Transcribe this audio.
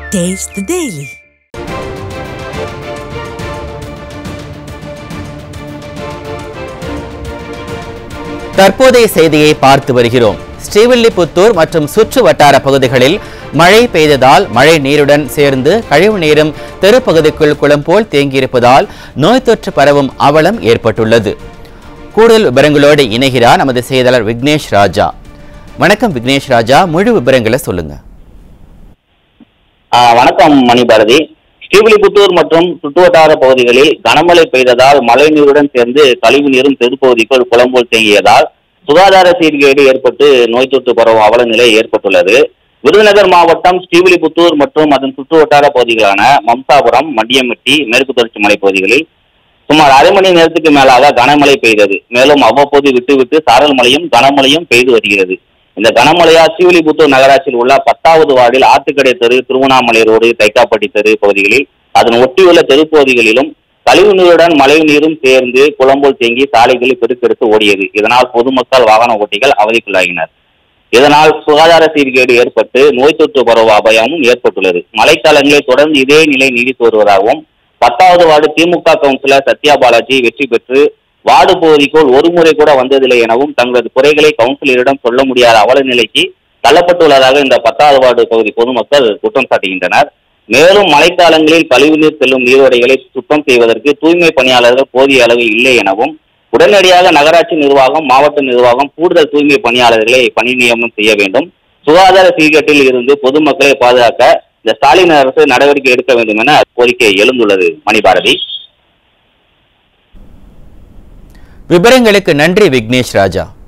Taste the Daily. தற்போதைய செய்தியை பார்த்து வருகிறோம் ஸ்ரீவில்லிபுத்தூர் மற்றும் சுற்று வட்டார பகுதிகளில் மழை பெய்ததால் மழை நீருடன் சேர்ந்து கழிவு நீரும் தெருப்பகுதிக்குள் குளம் போல் தேங்கியிருப்பதால் நோய் தொற்று பரவும் அவலம் ஏற்பட்டுள்ளது கூடுதல் விவரங்களோடு இணைகிறார் நமது செய்தியாளர் விக்னேஷ் ராஜா வணக்கம் விக்னேஷ் ராஜா முழு விவரங்களை சொல்லுங்க ஆ, வணக்கம் மணிபாரதி ஸ்ரீவில்லிபுத்தூர் மற்றும் சுற்றுவட்டார பகுதிகளில் கனமழை பெய்ததால் மழைநீருடன் சேர்ந்து கழிவு நீரும் தெருப்பகுதிக்குள் குளம்போல் தேங்கியதால் சுகாதார சீர்கேடு ஏற்பட்டு நோய் தொற்று பரவும் அவல நிலை ஏற்பட்டுள்ளது விருதுநகர் மாவட்டம் ஸ்ரீவில்லிபுத்தூர் மற்றும் அதன் சுற்றுவட்டார பகுதிகளான மம்சாபுரம் மண்டியம்பட்டி மேற்கு தொடர்ச்சி மலை பகுதிகளில் சுமார் அரை மணி நேரத்துக்கு மேலாக கனமழை பெய்தது மேலும் அவ்வப்போது விட்டு விட்டு சாரல் மழையும் கனமழையும் பெய்து வருகிறது இந்த கனமழையால் ஸ்ரீவில்லிபுத்தூர் நகராட்சியில் உள்ள பத்தாவது வார்டில் ஆத்துக்கடை தெரு திருவண்ணாமலை ரோடு தைக்காப்பட்டி தெரு பகுதிகளில் அதன் ஒட்டியுள்ள தெருப்பகுதிகளிலும் கழிவு நீருடன் மழை நீரும் சேர்ந்து குளம்போல் தேங்கி சாலைகளில் பெருக்கெடுத்து ஓடியது இதனால் பொதுமக்கள் வாகன ஓட்டிகள் அவதிக்குள்ளாகினர் இதனால் சுகாதார சீர்கேடு ஏற்பட்டு நோய் தொற்று பரவ அபாயமும் ஏற்பட்டுள்ளது மழைக்காலங்களில் தொடர்ந்து இதே நிலை நீடித்து வருவதாகவும் பத்தாவது வார்டு திமுக கவுன்சிலர் சத்யா பாலாஜி வெற்றி பெற்று வார்டு பகுதிக்குள் ஒரு முறை கூட வந்ததில்லை எனவும் தங்களது குறைகளை கவுன்சிலரிடம் சொல்ல முடியாத அவல நிலைக்கு தள்ளப்பட்டுள்ளதாக இந்த பத்தாவது வார்டு பகுதி பொதுமக்கள் குற்றம் சாட்டுகின்றனர் மேலும் மழைக்காலங்களில் கழிவுநீர் செல்லும் நீரோடைகளை சுத்தம் செய்வதற்கு தூய்மை பணியாளர்கள் போதிய அளவு இல்லை எனவும் உடனடியாக நகராட்சி நிர்வாகம் மாவட்ட நிர்வாகம் கூடுதல் தூய்மை பணியாளர்களை பணி நியமனம் செய்ய வேண்டும் சுகாதார சீர்கேட்டில் இருந்து பொதுமக்களை பாதுகாக்க இந்த ஸ்டாலின் அரசு நடவடிக்கை எடுக்க வேண்டும் என கோரிக்கை எழுந்துள்ளது மணிபாரதி விவரங்களுக்கு நன்றி விக்னேஷ் ராஜா